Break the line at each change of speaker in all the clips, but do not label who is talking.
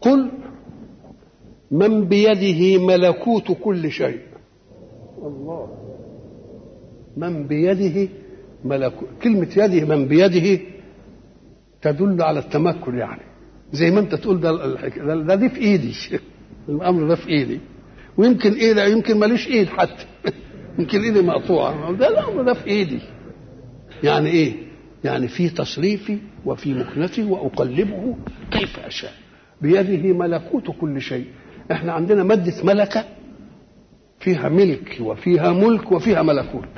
قل من بيده ملكوت كل شيء الله من بيده ملكوت كلمة يده من بيده تدل على التمكن يعني زي ما انت تقول ده ده, ده دي في ايدي الامر ده في ايدي ويمكن ايه ده يمكن ماليش ايد حتى يمكن ايدي مقطوعه ده الامر ده في ايدي يعني ايه يعني في تصريفي وفي مكنتي واقلبه كيف اشاء بيده ملكوت كل شيء احنا عندنا ماده ملكه فيها ملك وفيها ملك وفيها ملكوت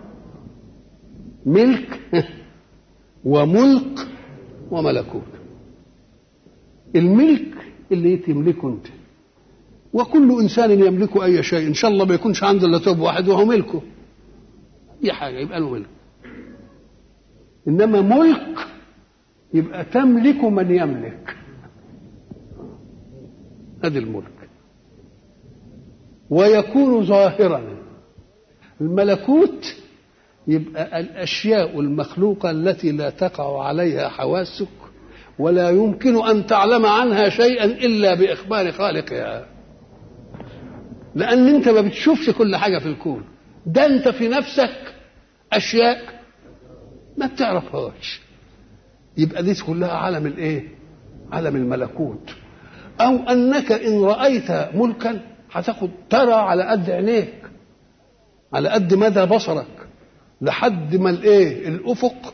ملك وملك وملكوت الملك اللي تملكه انت وكل انسان يملك اي شيء ان شاء الله ما يكونش عنده الا ثوب واحد وهو ملكه اي حاجه يبقى له ملك انما ملك يبقى تملك من يملك هذا الملك ويكون ظاهرا الملكوت يبقى الاشياء المخلوقه التي لا تقع عليها حواسك ولا يمكن ان تعلم عنها شيئا الا باخبار خالقها لان انت ما بتشوفش كل حاجه في الكون ده انت في نفسك اشياء ما بتعرفهاش يبقى دي كلها عالم الايه عالم الملكوت او انك ان رايت ملكا هتاخد ترى على قد عينيك على قد مدى بصرك لحد ما الايه الافق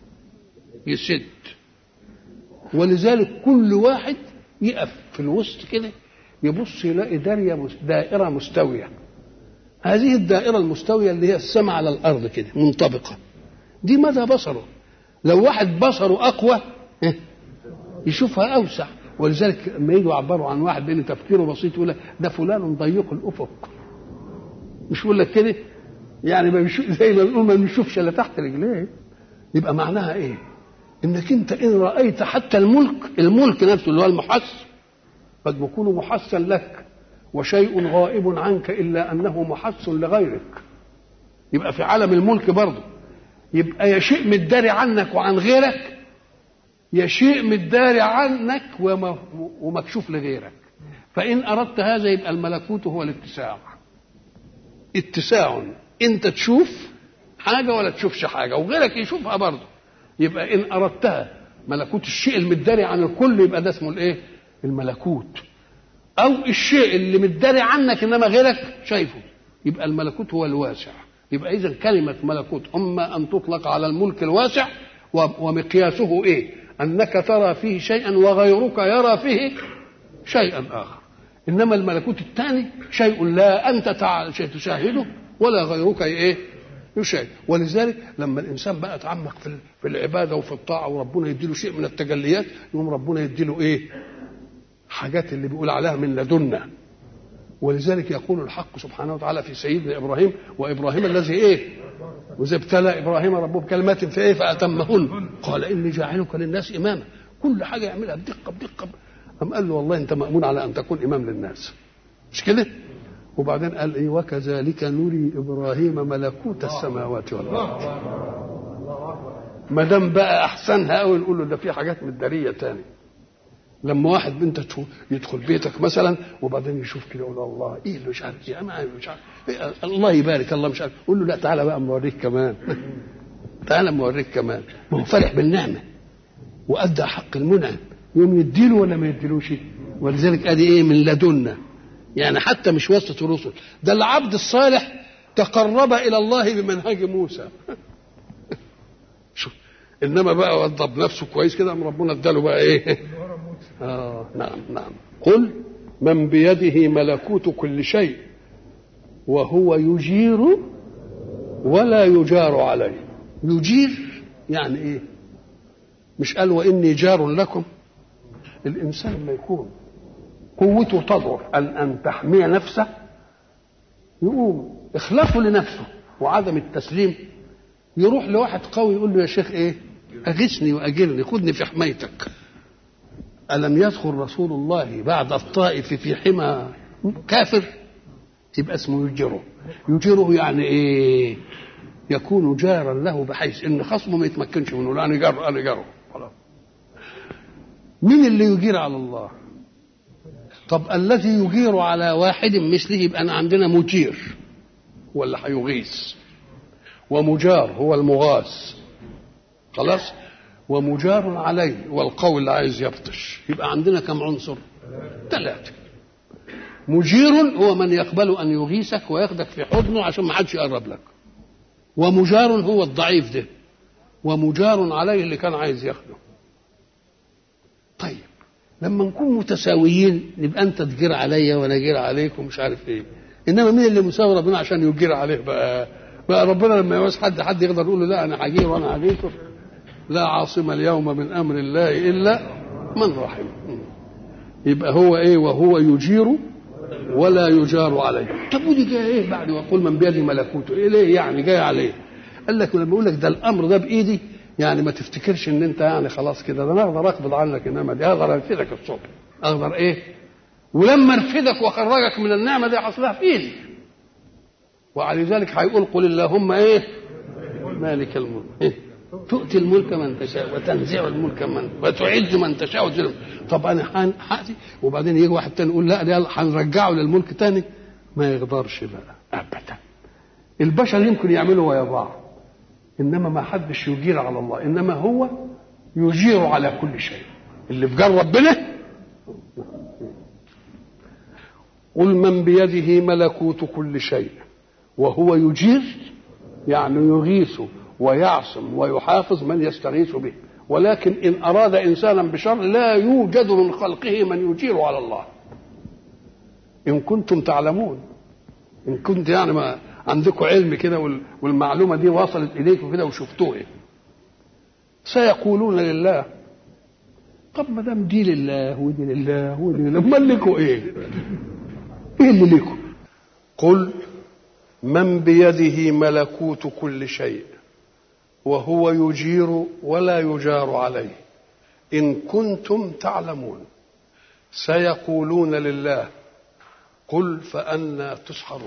يسد ولذلك كل واحد يقف في الوسط كده يبص يلاقي دارية دائرة مستوية هذه الدائرة المستوية اللي هي السماء على الأرض كده منطبقة دي مدى بصره لو واحد بصره أقوى يشوفها أوسع ولذلك لما يجوا يعبروا عن واحد بين تفكيره بسيط يقول لك ده فلان ضيق الأفق مش يقول لك كده يعني ما بيشوف زي ما بنقول ما بنشوفش الا تحت رجليه يبقى معناها ايه؟ انك انت ان رايت حتى الملك الملك نفسه اللي هو المحس قد يكون محسا لك وشيء غائب عنك الا انه محس لغيرك يبقى في عالم الملك برضه يبقى يا شيء متداري عنك وعن غيرك يا شيء متداري عنك ومكشوف لغيرك فان اردت هذا يبقى الملكوت هو الاتساع اتساع انت تشوف حاجه ولا تشوفش حاجه وغيرك يشوفها برضه يبقى ان اردتها ملكوت الشيء المداري عن الكل يبقى ده اسمه الايه الملكوت او الشيء اللي مداري عنك انما غيرك شايفه يبقى الملكوت هو الواسع يبقى اذا كلمه ملكوت اما ان تطلق على الملك الواسع ومقياسه ايه انك ترى فيه شيئا وغيرك يرى فيه شيئا اخر انما الملكوت الثاني شيء لا انت تشاهده ولا غيرك ايه يشاهد ولذلك لما الانسان بقى يتعمق في في العباده وفي الطاعه وربنا يديله شيء من التجليات يقوم ربنا يديله ايه حاجات اللي بيقول عليها من لدنا ولذلك يقول الحق سبحانه وتعالى في سيدنا ابراهيم وابراهيم الذي ايه واذا ابتلى ابراهيم ربه بكلمات فايه فاتمهن قال اني جاعلك للناس اماما كل حاجه يعملها بدقه بدقه أم قال له والله أنت مأمون على أن تكون إمام للناس مش كده وبعدين قال إيه وكذلك نري إبراهيم ملكوت السماوات والأرض ما دام بقى أحسنها أوي نقول له ده في حاجات مدارية تاني لما واحد بنت يدخل بيتك مثلا وبعدين يشوف كده يقول الله ايه اللي مش عارف ايه انا مش عارف إيه الله يبارك الله مش عارف قول له لا تعالى بقى موريك كمان تعالى موريك كمان ما هو فرح بالنعمه وادى حق المنعم يوم يديله ولا ما يديلوش ولذلك ادي ايه من لدنا يعني حتى مش واسطه الرسل ده العبد الصالح تقرب الى الله بمنهج موسى شوف انما بقى وضب نفسه كويس كده قام ربنا اداله بقى ايه اه نعم نعم قل من بيده ملكوت كل شيء وهو يجير ولا يجار عليه يجير يعني ايه مش قال واني جار لكم الانسان لما يكون قوته تضعف ان ان تحمي نفسه يقوم اخلافه لنفسه وعدم التسليم يروح لواحد قوي يقول له يا شيخ ايه اغثني واجرني خذني في حمايتك الم يدخل رسول الله بعد الطائف في حمى كافر يبقى اسمه يجره يجره يعني ايه يكون جارا له بحيث ان خصمه ما يتمكنش منه لا انا جاره انا جاره خلاص مين اللي يجير على الله طب الذي يجير على واحد مثله يبقى أنا عندنا مجير هو اللي هيغيث ومجار هو المغاث خلاص ومجار عليه والقوي اللي عايز يبطش يبقى عندنا كم عنصر ثلاثة مجير هو من يقبل أن يغيثك وياخدك في حضنه عشان ما حدش يقرب لك ومجار هو الضعيف ده ومجار عليه اللي كان عايز ياخده طيب لما نكون متساويين يبقى انت تجير عليا وانا اجير عليك ومش عارف ايه انما مين اللي مساوي ربنا عشان يجير عليه بقى بقى ربنا لما يعوز حد حد يقدر يقول له لا انا هجير وانا هجير لا عاصم اليوم من امر الله الا من رحم يبقى هو ايه وهو يجير ولا يجار عليه طب ودي جايه ايه بعد ويقول من بيده ملكوته ايه ليه يعني جايه عليه قال لك لما بيقول لك ده الامر ده بايدي يعني ما تفتكرش ان انت يعني خلاص كده ده انا اقدر اقبض عنك انما دي اقدر انفذك الصبح اقدر ايه ولما ارفدك واخرجك من النعمه دي حصلها في ايدي وعلى ذلك هيقول قل اللهم ايه مالك الملك إيه؟ تؤتي الملك من تشاء وتنزع الملك من وتعز من تشاء وتذل طب انا حاتي وبعدين يجي واحد تاني يقول لا ده هنرجعه للملك تاني ما يقدرش بقى ابدا البشر يمكن يعملوا ويا بعض انما ما حدش يجير على الله انما هو يجير على كل شيء اللي في جار ربنا قل من بيده ملكوت كل شيء وهو يجير يعني يغيث ويعصم ويحافظ من يستغيث به ولكن ان اراد انسانا بشر لا يوجد من خلقه من يجير على الله ان كنتم تعلمون ان كنت يعني ما عندكم علم كده والمعلومه دي وصلت اليكم كده وشفتوها سيقولون لله طب ما دام دي لله ودي لله ودي لله امال لكم ايه؟ ايه اللي لكم؟ قل من بيده ملكوت كل شيء وهو يجير ولا يجار عليه ان كنتم تعلمون سيقولون لله قل فانى تسحرون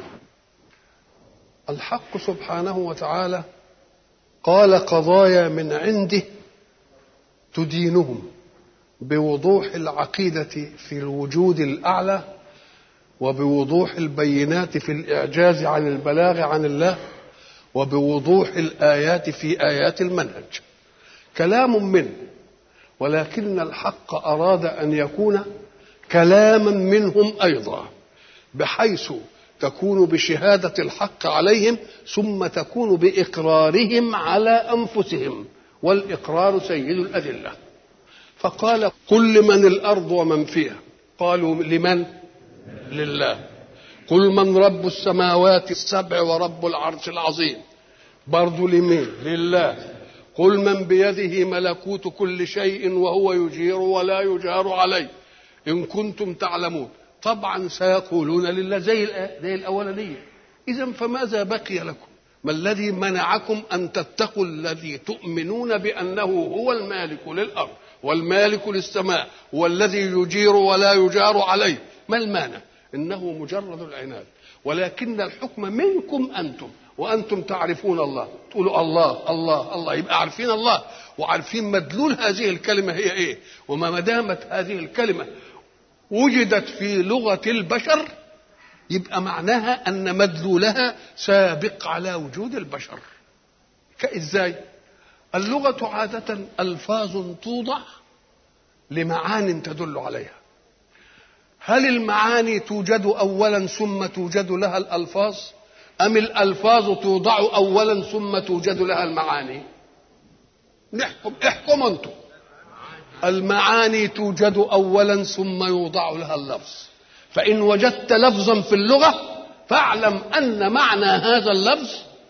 الحق سبحانه وتعالى قال قضايا من عنده تدينهم بوضوح العقيده في الوجود الاعلى وبوضوح البينات في الاعجاز عن البلاغ عن الله وبوضوح الايات في ايات المنهج كلام منه ولكن الحق اراد ان يكون كلاما منهم ايضا بحيث تكون بشهاده الحق عليهم ثم تكون باقرارهم على انفسهم والاقرار سيد الادله فقال قل لمن الارض ومن فيها قالوا لمن لله قل من رب السماوات السبع ورب العرش العظيم برضو لمين لله قل من بيده ملكوت كل شيء وهو يجير ولا يجار عليه إن كنتم تعلمون طبعا سيقولون لله زي زي الأولانية إذا فماذا بقي لكم ما الذي منعكم أن تتقوا الذي تؤمنون بأنه هو المالك للأرض والمالك للسماء والذي يجير ولا يجار عليه ما المانع انه مجرد العناد ولكن الحكم منكم انتم وانتم تعرفون الله تقولوا الله الله الله يبقى عارفين الله وعارفين مدلول هذه الكلمه هي ايه وما دامت هذه الكلمه وجدت في لغه البشر يبقى معناها ان مدلولها سابق على وجود البشر ازاي اللغه عاده الفاظ توضع لمعان تدل عليها هل المعاني توجد اولا ثم توجد لها الالفاظ ام الالفاظ توضع اولا ثم توجد لها المعاني نحكم احكم انتم المعاني توجد اولا ثم يوضع لها اللفظ فان وجدت لفظا في اللغه فاعلم ان معنى هذا اللفظ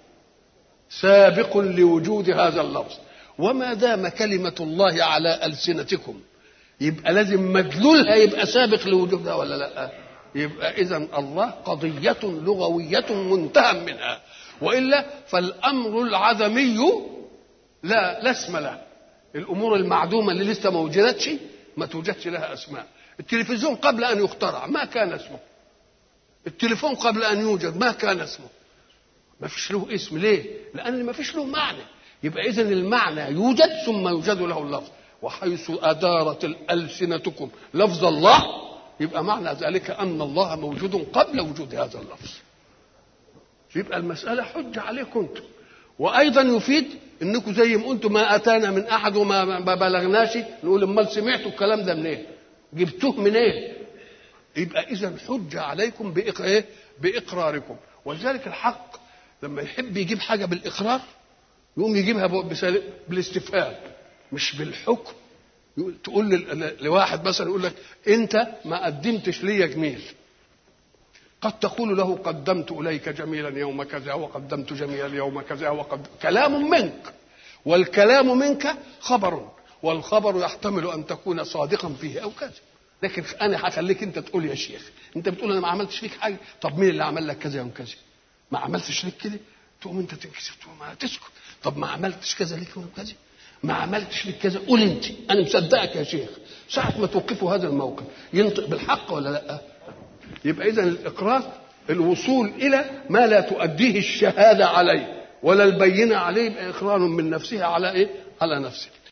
سابق لوجود هذا اللفظ وما دام كلمه الله على السنتكم يبقى لازم مدلولها يبقى سابق لوجودها ولا لا يبقى اذا الله قضيه لغويه منتهى منها والا فالامر العدمي لا لا اسم له الامور المعدومه اللي لسه ما وجدتش ما توجدش لها اسماء التلفزيون قبل ان يخترع ما كان اسمه التليفون قبل ان يوجد ما كان اسمه ما فيش له اسم ليه لان ما فيش له معنى يبقى اذا المعنى يوجد ثم يوجد له اللفظ وحيث أدارت ألسنتكم لفظ الله يبقى معنى ذلك ان الله موجود قبل وجود هذا اللفظ يبقى المساله حجه عليكم انتم وايضا يفيد انكم زي ما قلتوا ما اتانا من احد وما ما بلغناش نقول امال سمعتوا الكلام ده منين؟ إيه؟ جبتوه منين؟ إيه؟ يبقى اذا حجه عليكم بإق... إيه؟ باقراركم ولذلك الحق لما يحب يجيب حاجه بالاقرار يقوم يجيبها بسل... بالاستفهام مش بالحكم تقول لواحد مثلا يقول لك انت ما قدمتش لي جميل قد تقول له قدمت اليك جميلا يوم كذا وقدمت جميلا يوم كذا وقد كلام منك والكلام منك خبر والخبر يحتمل ان تكون صادقا فيه او كذا لكن انا هخليك انت تقول يا شيخ انت بتقول انا ما عملتش فيك حاجه طب مين اللي عمل لك كذا يوم كذا ما عملتش ليك كده تقوم انت تنكسف تقوم ما تسكت طب ما عملتش كذا ليك يوم كذا ما عملتش لك كذا قول انت انا مصدقك يا شيخ ساعه ما توقفوا هذا الموقف ينطق بالحق ولا لا يبقى اذا الاقرار الوصول الى ما لا تؤديه الشهاده عليه ولا البينه عليه يبقى اقرار من نفسه على ايه على نفسه